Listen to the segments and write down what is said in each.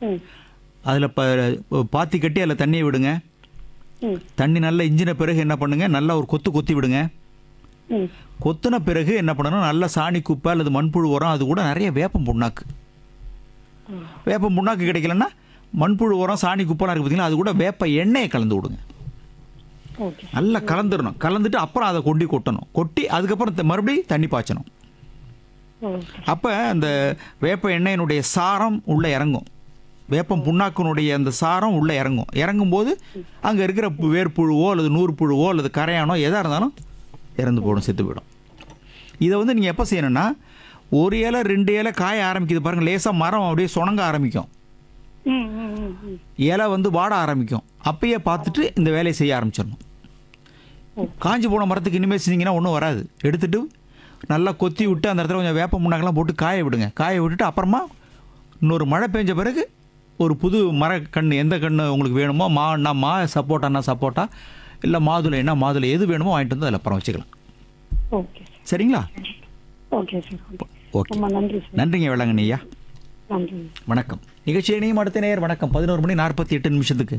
ம் அதில் ப பாத்தி கட்டி அதில் தண்ணியை விடுங்க ம் தண்ணி நல்லா இஞ்சின பிறகு என்ன பண்ணுங்க நல்லா ஒரு கொத்து கொத்தி விடுங்க ம் கொத்தின பிறகு என்ன பண்ணணும் நல்ல சாணி குப்பை அல்லது மண்புழு உரம் அது கூட நிறைய வேப்பம் புண்ணாக்கு வேப்பம் புண்ணாக்கு கிடைக்கலன்னா மண்புழு உரம் சாணி குப்பைலாம் இருக்கு பார்த்தீங்களா அது கூட வேப்ப எண்ணெயை கலந்து விடுங்க ஓகே நல்லா கலந்துடணும் கலந்துட்டு அப்புறம் அதை கொண்டு கொட்டணும் கொட்டி அதுக்கப்புறம் த- மறுபடியும் தண்ணி பாய்ச்சணும் ஓகே அப்போ அந்த வேப்ப எண்ணெயினுடைய சாரம் உள்ளே இறங்கும் வேப்பம் புண்ணாக்கினுடைய அந்த சாரம் உள்ளே இறங்கும் இறங்கும்போது அங்கே இருக்கிற பு- வேர்ப்புழுவோ அல்லது நூறு புழுவோ அல்லது கரையானோ எதாக இருந்தாலும் இறந்து போயிடும் செத்து போயிடும் இதை வந்து நீங்கள் எப்போ செய்யணும்னா ஒரு இலை ரெண்டு இலை காய ஆரம்பிக்குது பாருங்கள் லேசாக மரம் அப்படியே சுணங்க ஆரம்பிக்கும் ம் ம் ம் ம் இலை வந்து வாட ஆரம்பிக்கும் அப்பயே பார்த்துட்டு இந்த வேலையை செய்ய ஆரம்பிச்சிடணும் காஞ்சி போன மரத்துக்கு இனிமேல் செஞ்சீங்கன்னா ஒன்றும் வராது எடுத்துட்டு நல்லா கொத்தி விட்டு அந்த இடத்துல கொஞ்சம் வேப்ப முன்னாக்கெல்லாம் போட்டு காய விடுங்க காய விட்டுட்டு அப்புறமா இன்னொரு மழை பெஞ்ச பிறகு ஒரு புது மரக்கன்று எந்த கன்று உங்களுக்கு வேணுமோ மான்னா மா சப்போட்டான்னா சப்போட்டா இல்லை மாதுளைன்னா மாதுளை எது வேணுமோ வாங்கிட்டு வந்து அதில் அப்புறம் வச்சுக்கலாம் ஓகே சார் சரிங்களா ஓகே சார் ஓகே ஓகே ரொம்ப நன்றி சார் நன்றிங்க வேளாங்கண்ணி ஐயா நன்றி வணக்கம் நிகழ்ச்சி இணையும் அடுத்த நேர் வணக்கம் பதினோரு மணி நாற்பத்தி எட்டு நிமிஷத்துக்கு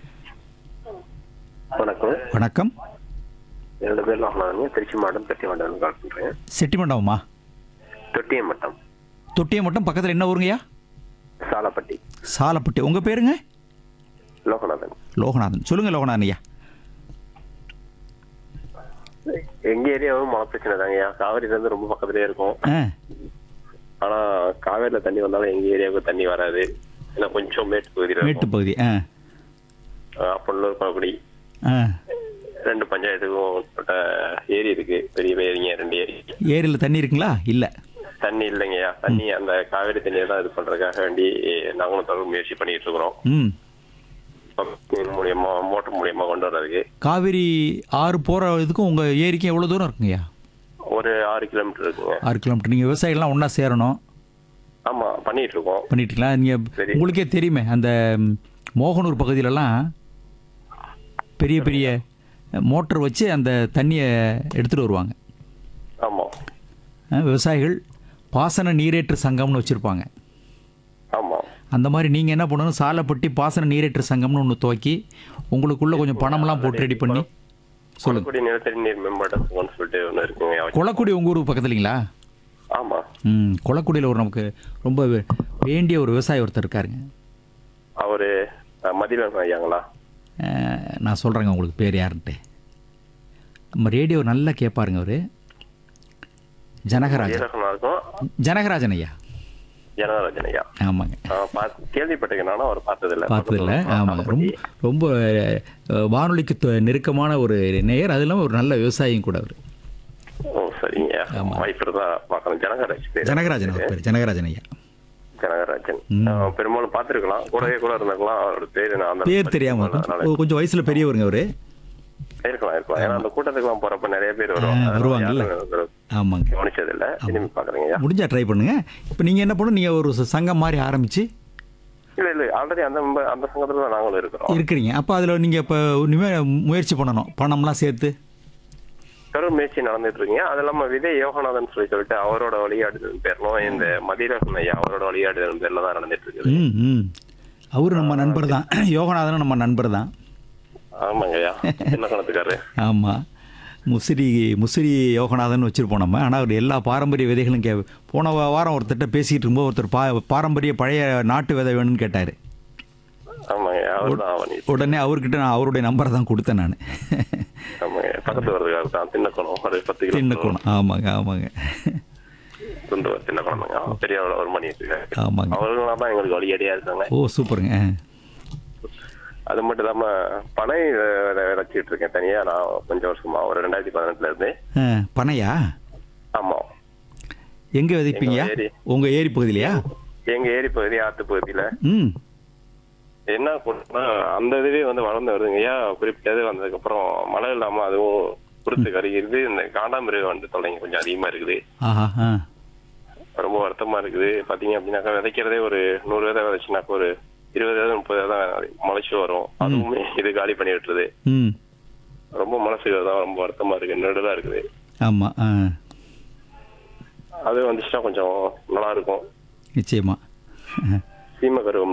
வணக்கம் வணக்கம் என்னோட பேர் லோகநாதன் திருச்சி மாவட்டம் தொட்டி மாவட்டம் கால் பண்றேன் செட்டிமண்டபமா தொட்டியம் மட்டம் தொட்டியை மட்டும் பக்கத்தில் என்ன ஊருங்கய்யா சாலப்பட்டி சாலப்பட்டி உங்கள் பேருங்க லோகநாதன் லோகநாதன் சொல்லுங்கள் லோகநாதன் ஐயா எங்க ஏரியாவும் மழை பிரச்சனை தாங்கய்யா காவிரில இருந்து ரொம்ப பக்கத்துலயே இருக்கும் ஆ ஆனா காவேரியில தண்ணி வந்தாலும் எங்க ஏரியாவுக்கு தண்ணி வராது ஏன்னா கொஞ்சம் மேட்டு பகுதியில் மேட்டு இருக்கும் பகுதி ஆ அப்பல்லூர் பழக்குடி ஆ ரெண்டு பஞ்சாயத்துக்கும் உட்பட்ட ஏரி இருக்கு பெரிய ஏரிங்க ரெண்டு ஏரி ஏரியில் தண்ணி இருக்குங்களா இல்லை தண்ணி இல்லைங்கய்யா தண்ணி அந்த காவேரி தண்ணியை தான் இது பண்றதுக்காக வேண்டி நாங்களும் தொடர்பு முயற்சி பண்ணிட்டு இருக்கிறோம் ம் பம்பு மூலியமா மோட்டர் மூலியமா கொண்டு வர்றதுக்கு காவிரி ஆறு போகிற இதுக்கும் உங்கள் ஏரிக்கும் எவ்வளோ தூரம் இருக்குங்கய்யா ஒரு ஆறு கிலோமீட்டர் இருக்குங்க ஆறு கிலோமீட்டர் நீங்கள் விவசாயிகள்லாம் ஒன்றா சேரணும் ஆமா பண்ணிட்டு இருக்கோம் பண்ணிட்டீங்களா நீங்கள் சரி. உங்களுக்கே தெரியுமே அந்த ம், மோகனூர் பகுதியிலலாம் பெரிய பெரிய மோட்டர் வச்சு அந்த தண்ணியை எடுத்துகிட்டு வருவாங்க ஆமா ஆ, விவசாயிகள் பாசன நீரேற்று சங்கம்னு வச்சுருப்பாங்க ஆமா அந்த மாதிரி நீங்கள் என்ன பண்ணணும் சாலைப்பட்டி பாசன நீரேற்று சங்கம்னு ஒன்று துவக்கி உங்களுக்குள்ள கொஞ்சம் பணம்லாம் போட்டு ரெடி பண்ணி சொல்லுங்க குளக்குடி நிலத்தடி நீர் மேம்பாட்டு சங்கம்னு சொல்லிட்டு ஒண்ணு இருக்குங்க கொளக்குடி உங்கள் ஊருக்கு பக்கத்துலங்களா ஆமா ம் கொளக்குடியில் ஒரு நமக்கு ரொம்ப வே- வேண்டிய ஒரு விவசாயி ஒருத்தர் இருக்காருங்க அவரு அஹ், மதியழகன் ஐயாங்களா அஹ், நான் சொல்கிறேங்க உங்களுக்கு பேர் யாருன்ட்டு நம்ம ரேடியோ நல்லா கேட்பாருங்க அவர் ஜனகராஜன் மதியழகனா இருக்கும் ஜனகராஜன் ஐயா ஜனகராஜன் ஐயா ஆமாங்க அஹ், பாத்து- கேள்விப்பட்டிருக்கேன் நானும் அவர் பார்த்ததில்ல பார்த்ததில்ல ஆமாங்க ரொம்ப ரொம்ப அஹ், வானொலிக்கு தொ- நெருக்கமான ஒரு நேயர் அது இல்லாமல் ஒரு நல்ல விவசாயியும் கூட அவர் ஓ சரிங்க ஆமா. வாய்ப்பு தான் பார்க்கணும் ஜனகராஜ் பேர் ஜனகராஜன் அவர் பேர் ஜனகராஜன் ஐயா ஜனகராஜன் அஹ், பெரும்பாலும் பார்த்திருக்கலாம் கூடவே கூட இருந்திருக்கலாம் அவரோட பேரு நான் அந்த பேர் தெரியாம அதனால கொஞ்சம் கொஞ்சம் வயசுல பெரியவருங்க அவரு இருக்கலாம் இருக்கலாம் ஏன்னா அந்த கூட்டத்துக்குலாம் போறப்ப நிறைய பேர் ஆ, வருவாங்க வருவாங்கல்ல. அதனால ஆமாங்க கவனிச்சது இல்ல இனிமே பாக்குறீங்க ஐயா முடிஞ்சா ட்ரை பண்ணுங்க இப்போ நீங்க என்ன பண்ணணும் நீங்க ஒரு ச- சங்கம் மாதிரி ஆரம்பிச்சு இல்ல இல்ல ஆல்ரெடி அந்த member- அந்த சங்கத்துல தான் நாங்களும் இருக்கிறோம் இருக்கிறீங்க அப்போ அதுல நீங்க இப்போ இனிமே முயற்சி பண்ணணும் பணம்லாம் சேர்த்து தொடர் முயற்சி நடந்துட்டு இருக்கீங்க அது இல்லாம விஜய் யோகநாதன் சொல்லி சொல்லிட்டு அவரோட வழிகாட்டுதல் பேர்லும் இந்த மதியரசன் ஐயா அவரோட வழிகாட்டுதல் பேர்ல தான் நடந்துட்டு இருக்குது ம் ம் அவரு நம்ம நண்பர் தான் யோகநாதனும் நம்ம நண்பர் தான் ஆமாங்க ஐயா சின்ன கணத்துக்காரு ஆமாம் முசிறி முசிறி யோகநாதன் வச்சுருப்போம் நம்ம ஆனால் அவர் எல்லா பாரம்பரிய விதைகளும் கே போன வா- வாரம் ஒருத்தர்கிட்ட பேசிகிட்டு இருக்கும்போது ஒருத்தர் பா பாரம்பரிய பழைய நாட்டு விதை வேணும்னு கேட்டார் ஆமாங்க அவர் தான் அவனி உடனே அவர்கிட்ட நான் அவருடைய நம்பரை தான் கொடுத்தேன் நான் ஆமாங்க பக்கத்துல வரதுக்காக தான் தின்னக்கணும் ஒரு பத்து கிலோ தின்னக்கோணம் ஆமாங்க ஆமாங்க துண்டு தின்னக்கணுங்க பெரிய ஒரு மணி இருக்காங்க ஆமாங்க அவர்களாம் தான் எங்களுக்கு வழியடியா இருக்காங்க ஓ சூப்பருங்க அது மட்டும் இல்லாம பனை விதை விதைச்சிட்டு இருக்கேன் தனியா நான் கொஞ்சம் வருஷமா ஒரு ரெண்டாயிரத்தி பதினெட்டுல இருந்து ஆ, பனையா ஆமா எங்கே விதைப்பீங்க எங்க ஏரி. உங்கள் ஏரி பகுதியிலையா எங்க ஏரி பகுதி ஆத்து பகுதியில ம் என்ன பண்ணுன்னா அந்த இதுவே வந்து வளர்ந்து வருதுங்க ஐயா குறிப்பிட்டது வந்ததுக்கு அப்புறம் மழை இல்லாம அதுவும் குருத்து கருகிறது இந்த காண்டாமிருகம் வந்து தொல்லைங்க கொஞ்சம் அதிகமா இருக்குது ஆஹா ஆ ரொம்ப வருத்தமா இருக்குது பாத்தீங்க அப்படின்னாக்கா விதைக்கிறதே ஒரு நூறு விதை விதைச்சுனாக்கா ஒரு இருபது விதை முப்பது விதை முளைச்சு வரும் அதுவுமே இது காலி பண்ணி விட்டுருது ம் ரொம்ப மனசுக்கு தான் ரொம்ப வருத்தமா இருக்கு நெடுதா இருக்குது ஆமாம் ஆ அது வந்துச்சுன்னா கொஞ்சம் நல்லா இருக்கும் நிச்சயமா சீம கருவம்